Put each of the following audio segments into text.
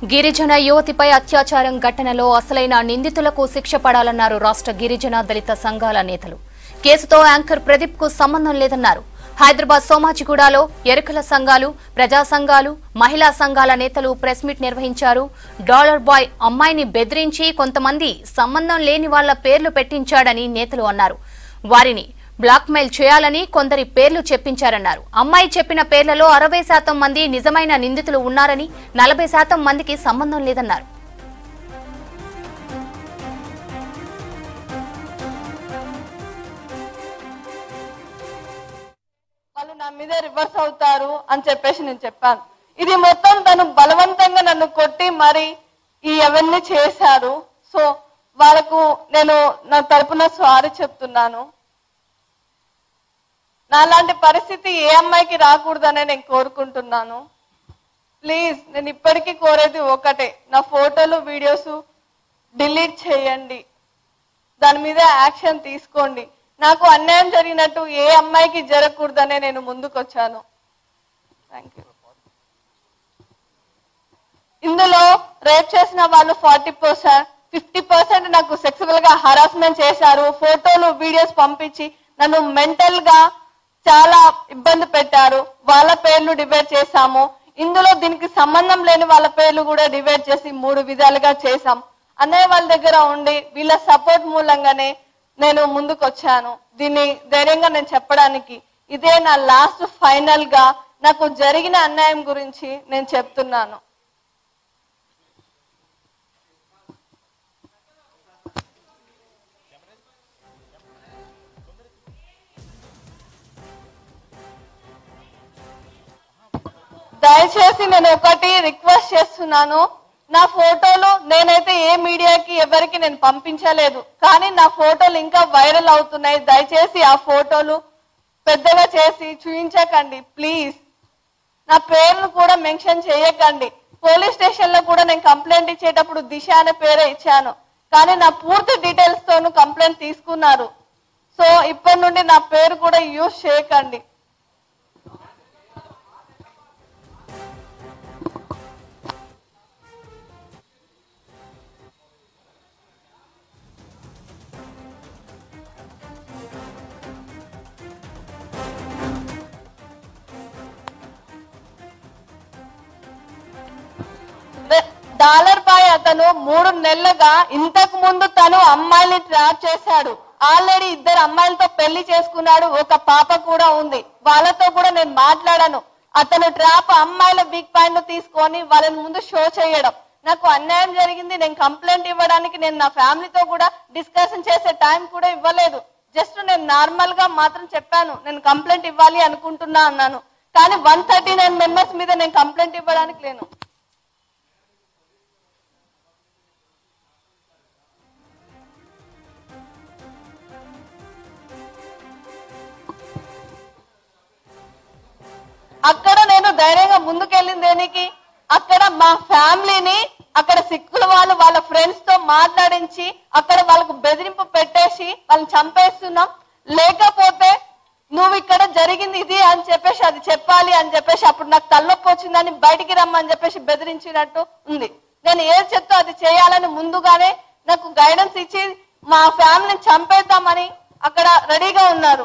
గిరిజన యువతిపై అత్యాచారం ఘటనలో అసలైన నిందితులకు శిక్ష పడాలన్నారు రాష్ట్ర గిరిజన దళిత సంఘాల నేతలు కేసుతో యాంకర్ ప్రదీప్ కు సంబంధం లేదన్నారు హైదరాబాద్ సోమాజిగూడలో ఎరుకల సంఘాలు ప్రజా సంఘాలు మహిళా సంఘాల నేతలు ప్రెస్ మీట్ నిర్వహించారు డాలర్ బాయ్ అమ్మాయిని బెదిరించి కొంతమంది సంబంధం లేని వాళ్ల పేర్లు పెట్టించాడని నేతలు అన్నారు వారిని బ్లాక్మెయిల్ చేయాలని కొందరి పేర్లు చెప్పించారన్నారు అమ్మాయి చెప్పిన పేర్లలో అరవై శాతం మంది నిజమైన నిందితులు ఉన్నారని నలభై శాతం మందికి సంబంధం లేదన్నారు వాళ్ళు నా మీద రివర్స్ అవుతారు అని చెప్పేసి నేను చెప్పాను ఇది మొత్తం తను బలవంతంగా నన్ను కొట్టి మరి ఈ అవన్నీ చేశారు సో వాళ్ళకు నేను నా తరపున సారీ చెప్తున్నాను నాలాంటి పరిస్థితి ఏ అమ్మాయికి రాకూడదనే నేను కోరుకుంటున్నాను ప్లీజ్ నేను ఇప్పటికీ కోరేది ఒకటే నా ఫోటోలు వీడియోస్ డిలీట్ చేయండి దాని మీద యాక్షన్ తీసుకోండి నాకు అన్యాయం జరిగినట్టు ఏ అమ్మాయికి జరగకూడదనే నేను ముందుకొచ్చాను థ్యాంక్ యూ ఇందులో రేప్ చేసిన వాళ్ళు ఫార్టీ పర్సెంట్ ఫిఫ్టీ పర్సెంట్ నాకు సెక్సువల్ గా హరాస్మెంట్ చేశారు ఫోటోలు వీడియోస్ పంపించి నన్ను మెంటల్ గా చాలా ఇబ్బంది పెట్టారు వాళ్ళ పేర్లు డిబేట్ చేశాము ఇందులో దీనికి సంబంధం లేని వాళ్ళ పేర్లు కూడా డిబేట్ చేసి మూడు విధాలుగా చేశాం అన్నయ్య వాళ్ళ దగ్గర ఉండి వీళ్ళ సపోర్ట్ మూలంగానే నేను ముందుకు వచ్చాను దీన్ని ధైర్యంగా నేను చెప్పడానికి ఇదే నా లాస్ట్ ఫైనల్ గా నాకు జరిగిన అన్యాయం గురించి నేను చెప్తున్నాను దయచేసి నేను ఒకటి రిక్వెస్ట్ చేస్తున్నాను నా ఫోటోలు నేనైతే ఏ మీడియాకి ఎవరికి నేను పంపించలేదు కానీ నా ఫోటోలు ఇంకా వైరల్ అవుతున్నాయి దయచేసి ఆ ఫోటోలు పెద్దగా చేసి చూపించకండి ప్లీజ్ నా పేరును కూడా మెన్షన్ చేయకండి పోలీస్ స్టేషన్ లో కూడా నేను కంప్లైంట్ ఇచ్చేటప్పుడు దిశ అనే పేరే ఇచ్చాను కానీ నా పూర్తి డీటెయిల్స్ తోను కంప్లైంట్ తీసుకున్నారు సో ఇప్పటి నుండి నా పేరు కూడా యూజ్ చేయకండి డాలర్ బాయ్ అతను మూడు నెలలుగా ఇంతకు ముందు తను అమ్మాయిని ట్రాప్ చేశాడు ఆల్రెడీ ఇద్దరు అమ్మాయిలతో పెళ్లి చేసుకున్నాడు ఒక పాప కూడా ఉంది వాళ్ళతో కూడా నేను మాట్లాడాను అతను ట్రాప్ అమ్మాయిల బిగ్ పాయింట్ తీసుకొని వాళ్ళని ముందు షో చేయడం నాకు అన్యాయం జరిగింది నేను కంప్లైంట్ ఇవ్వడానికి నేను నా ఫ్యామిలీతో కూడా డిస్కషన్ చేసే టైం కూడా ఇవ్వలేదు జస్ట్ నేను నార్మల్ గా మాత్రం చెప్పాను నేను కంప్లైంట్ ఇవ్వాలి అనుకుంటున్నా అన్నాను కానీ వన్ థర్టీ నైన్ మెంబర్స్ మీద నేను కంప్లైంట్ ఇవ్వడానికి లేను అక్కడ నేను ధైర్యంగా ముందుకెళ్ళింది దేనికి అక్కడ మా ఫ్యామిలీని అక్కడ సిక్కుల వాళ్ళు వాళ్ళ ఫ్రెండ్స్ తో మాట్లాడించి అక్కడ వాళ్ళకు బెదిరింపు పెట్టేసి వాళ్ళని చంపేస్తున్నాం లేకపోతే నువ్వు ఇక్కడ జరిగింది ఇది అని చెప్పేసి అది చెప్పాలి అని చెప్పేసి అప్పుడు నాకు తలనొప్పి వచ్చిందని బయటికి రమ్మని చెప్పేసి బెదిరించినట్టు ఉంది నేను ఏది చెప్తా అది చేయాలని ముందుగానే నాకు గైడెన్స్ ఇచ్చి మా ఫ్యామిలీని చంపేద్దామని అక్కడ రెడీగా ఉన్నారు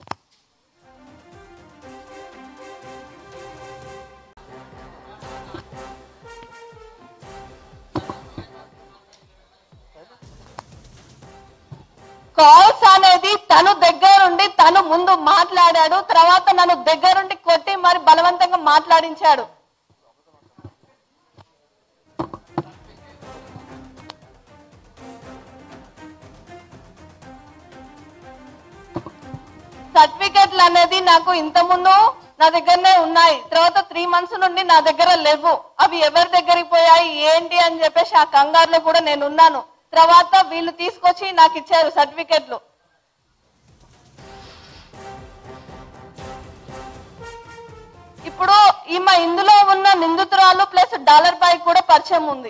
కాల్స్ అనేది తను దగ్గరుండి తను ముందు మాట్లాడాడు తర్వాత నన్ను దగ్గరుండి కొట్టి మరి బలవంతంగా మాట్లాడించాడు సర్టిఫికెట్లు అనేది నాకు ఇంత ముందు నా దగ్గరనే ఉన్నాయి తర్వాత త్రీ మంత్స్ నుండి నా దగ్గర లేవు అవి ఎవరి దగ్గరికి పోయాయి ఏంటి అని చెప్పేసి ఆ కంగారులో కూడా నేను ఉన్నాను తర్వాత వీళ్ళు తీసుకొచ్చి నాకు ఇచ్చారు సర్టిఫికెట్లు ఇప్పుడు ఈమె ఇందులో ఉన్న నిందితురాలు ప్లస్ డాలర్ బాయ్ కూడా పరిచయం ఉంది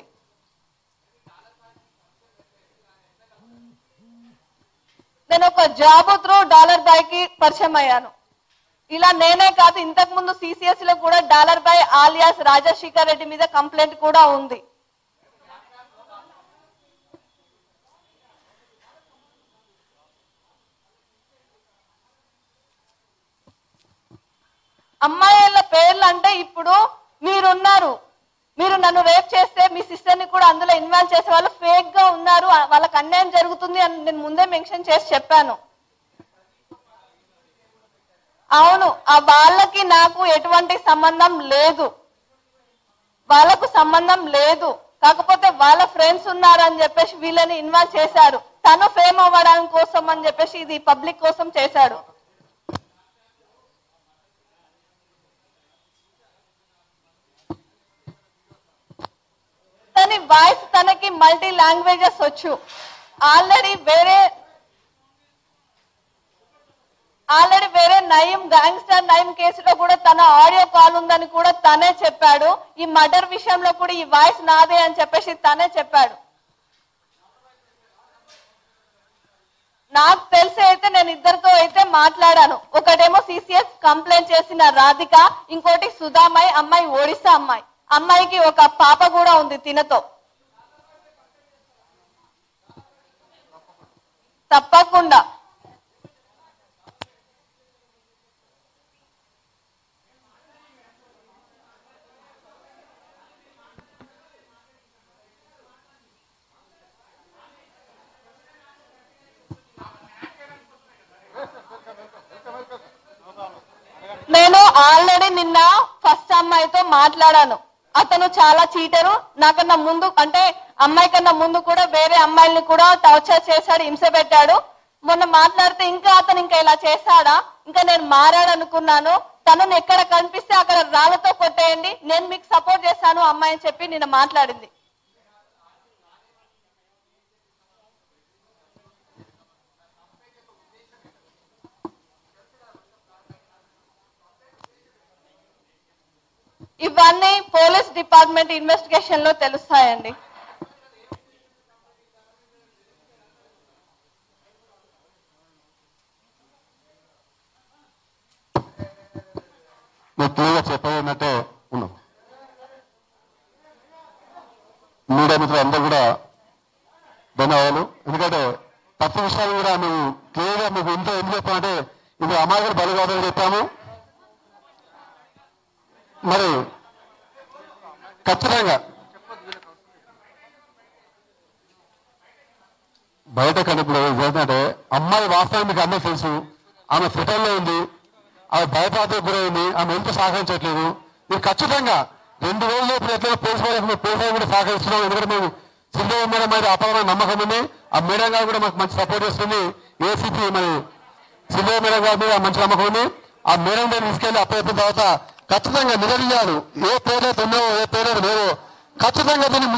నేను ఒక జాబ్ త్రూ డాలర్ బాయ్ కి పరిచయం అయ్యాను ఇలా నేనే కాదు ఇంతకు ముందు సిసిఎస్ లో కూడా dollar boy alias Rajasekhar Reddy మీద కంప్లైంట్ కూడా ఉంది అమ్మాయిల పేర్లు అంటే ఇప్పుడు మీరున్నారు మీరు నన్ను రేప్ చేస్తే మీ సిస్టర్ ని కూడా అందులో ఇన్వాల్వ్ చేసే వాళ్ళు ఫేక్ గా ఉన్నారు ఆ- వాళ్ళకి అన్యాయం జరుగుతుంది అని నేను ముందే మెన్షన్ చేసి చెప్పాను అవును ఆ వాళ్ళకి నాకు ఎటువంటి సంబంధం లేదు వాళ్ళకు సంబంధం లేదు కాకపోతే వాళ్ళ ఫ్రెండ్స్ ఉన్నారని చెప్పేసి వీళ్ళని ఇన్వాల్వ్ చేశారు తను ఫేమ్ అవ్వడానికి కోసం అని చెప్పేసి ఇది పబ్లిక్ కోసం చేశాడు తన వాయిస్ తనకి మల్టీ లాంగ్వేజెస్ వచ్చు ఆల్రెడీ వేరే ఆల్రెడీ వేరే నయం గ్యాంగ్స్టర్ నయం కేసులో కూడా తన ఆడియో కాల్ ఉందని కూడా తనే చెప్పాడు ఈ మర్డర్ విషయంలో కూడా ఈ వాయిస్ నాదే అని చెప్పేసి తనే చెప్పాడు నాకు తెలిసి అయితే నేను ఇద్దరితో అయితే మాట్లాడాను ఒకటేమో సిసిఎస్ కంప్లైంట్ చేసిన రాధిక ఇంకోటి సుధామై అమ్మాయి ఒడిశా అమ్మాయి అమ్మాయికి ఒక పాప కూడా ఉంది తినతో తప్పకుండా నేను ఆల్రెడీ నిన్న ఫస్ట్ అమ్మాయితో మాట్లాడాను అతను చాలా చీటరు నాకన్నా ముందు అంటే అమ్మాయి కన్నా ముందు కూడా వేరే అమ్మాయిల్ని కూడా టార్చర్ చేశాడు హింస పెట్టాడు మొన్న మాట్లాడితే ఇంకా అతను ఇంకా ఇలా చేశాడా ఇంకా నేను మారాడనుకున్నాను తనను ఎక్కడ కనిపిస్తే అక్కడ రాళ్లతో కొట్టేయండి నేను మీకు సపోర్ట్ చేశాను అమ్మాయి అని చెప్పి నిన్న మాట్లాడింది ఇవన్నీ పోలీస్ డిపార్ట్మెంట్ ఇన్వెస్టిగేషన్ లో తెలుస్తాయండి నువ్వు క్లియర్గా చెప్పేటట్టే ఉన్నావు మీడియా మిత్రులు అందరూ కూడా ధన్యవాదాలు ఎందుకంటే తప్పు విషయాలు కూడా మేము క్లియర్గా మీకు ఇంత ఎందుకు చెప్పామంటే ఇది అమాయకుడు బలి కాదని చెప్పాము మరి ఖచ్చితంగా బయట కనిప్పుడు ఏంటంటే అమ్మాయి వాస్తవం మీకు అందరూ తెలుసు ఆమె ఫిటల్లో ఉంది ఆమె భయపాతకు గురైంది ఆమె ఎంత సహకరించట్లేదు మీరు ఖచ్చితంగా రెండు రోజులు ఇప్పుడు ఎట్లా పోలీసు వాళ్ళకి పోలీసు వాళ్ళు కూడా సహకరిస్తున్నాం ఎందుకంటే మేము సింధు మేడం మీద అపారమైన నమ్మకం ఉంది ఆ మేడం గారు కూడా మాకు మంచి సపోర్ట్ చేస్తుంది ఏసీపీ మరి సింధు మేడం గారి మీద మంచి నమ్మకం ఉంది ఆ మేడం దగ్గర తీసుకెళ్లి అప్పచెప్పిన తర్వాత ఖచ్చితంగా నిజ నిజాలు ఏ పేర్లైతే ఉన్నాయో ఏ పేర్లైతే లేవో ఖచ్చితంగా దీన్ని